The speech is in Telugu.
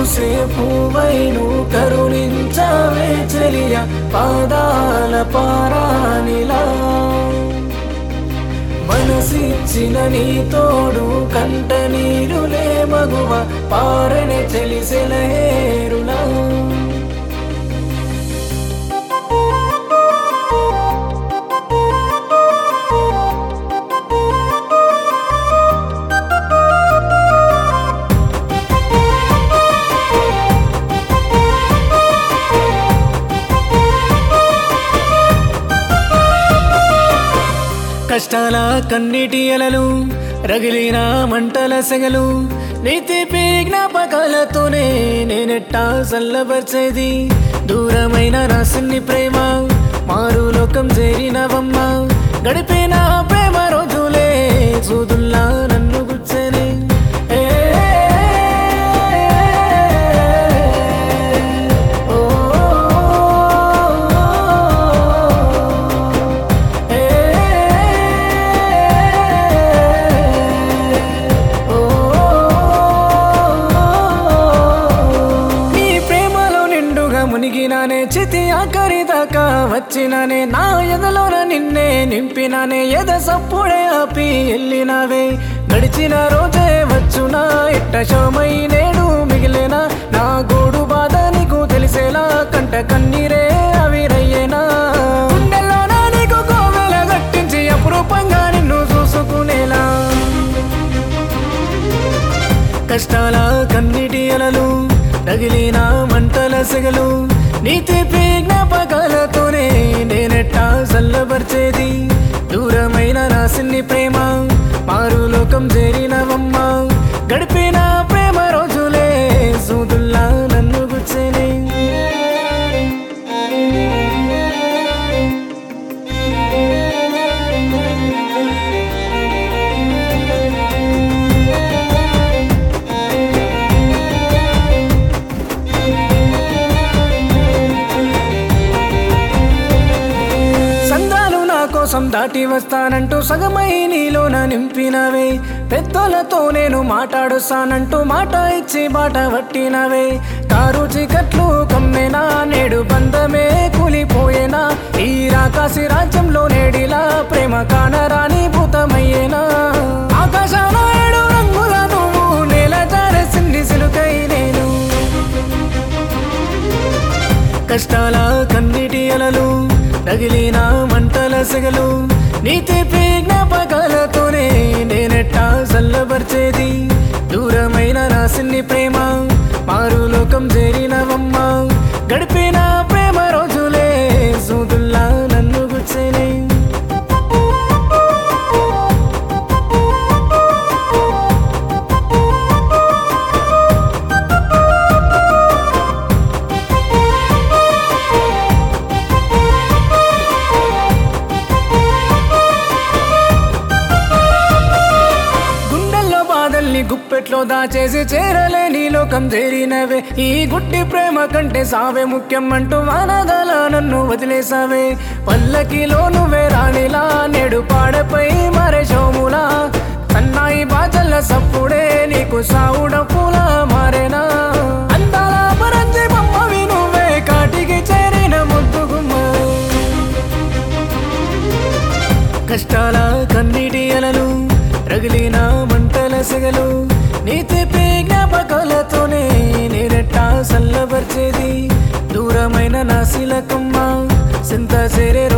పూసే పువ్వైను కరుణించవే చెలియ పాదాల పారానిలా మనసిచ్చిన నీ తోడు కంట నీరులే మగువ పారని తెలిసెలహేరులా కష్టాల కన్నీటి అలలు రగిలిన మంటల సెగలు నీతిపి జ్ఞాపకాలతోనే నేనెట్టా చల్లబర్చేది దూరమైన నా సిన్ని ప్రేమ మారు లోకం చేరినవమ్మ గడిపిన ప్రేమ రోజులే చూదుల్లా నన్ను గుచ్చేనే ఏ, ఓ, ఏ, నీ ప్రేమలో నిండుగా మునిగినానే చితి ఆఖరి దాకా వచ్చినానే నా ఎదలోన నిన్నే నింపినానే ఎద సప్పుడే ఆపి వెళ్ళినావే గడిచిన రోజే వచ్చునా ఇట్ట శోమై నేడు మిగిలేనా నా గోడు బాధ నీకు తెలిసేలా కంట కన్నీరే అవిరయ్యేనా గుండెల్లోన నీకు కోవెల గట్టించి అపురూపంగా నిన్ను చూసుకునేలా కష్టాల కన్నీటి అలలు రగిలిన మంటల సెగలు నీతి జ్ఞాపకాలతోనే నేనెట్టా చల్లబర్చేది దూరమైన నా సిన్ని ప్రేమ మారు లోకం చేరినవమ్మ గడిపిన ప్రేమ రోజులే సూదుల్లా నన్ను గుచ్చేనే సంద్రాలు నా కోసం దాటి వస్తానంటూ సగమై నీలోన నింపినవే పెద్దలతో నేను మాట్లాడుస్తానంటూ మాట ఇచ్చి బాట పట్టినవే కారు చీకట్లు కమ్మేనా నేడు బంధమే కూలిపోయేనా ఈ రాకాసి రాజ్యంలో నేడిలా ప్రేమ కానరాని భూతమయ్యేనా ఆకాశాల ఏడు రంగుల నువ్వు నేల జారే సిన్ని సిలుకై నేను కష్టాల కన్నీటి అలలు రగిలిన మంటల సెగలు నీతి జ్ఞాపకాలతోనే నేనెట్టా చల్లబర్చేది దూరమైన నా సిన్ని ప్రేమ మారు లోకం చేరినవమ్మ గడిపిన ప్రేమ రోజులే సూదుల్లా నన్ను గుచ్చేనే గుండెల్లో బాధల్ని గుప్పెట్లో దాచేసి చేరలేని లోకం చేరినవే ఈ గుడ్డి ప్రేమ కంటే సావే ముఖ్యం అంటూ వానదల నన్ను వదిలేసావే పల్లకిలో నువ్వే రాణిలా నేడు పాడపై మరే శోములా సన్నాయి బాజల్ల సప్పుడే నీకు సావుడ పూల మారేనా అందాల పరంజి బొమ్మవి నువ్వే కాటికి చేరిన ముద్దుగుమ్మ కష్టాల కన్నీటి అలలు రగిలిన మంటల సెగలు నీతి జ్ఞాపకాలతోనే నేనెట్టా చల్లబర్చేది దూరమైన నా శిలకమ్మ సింత చేరే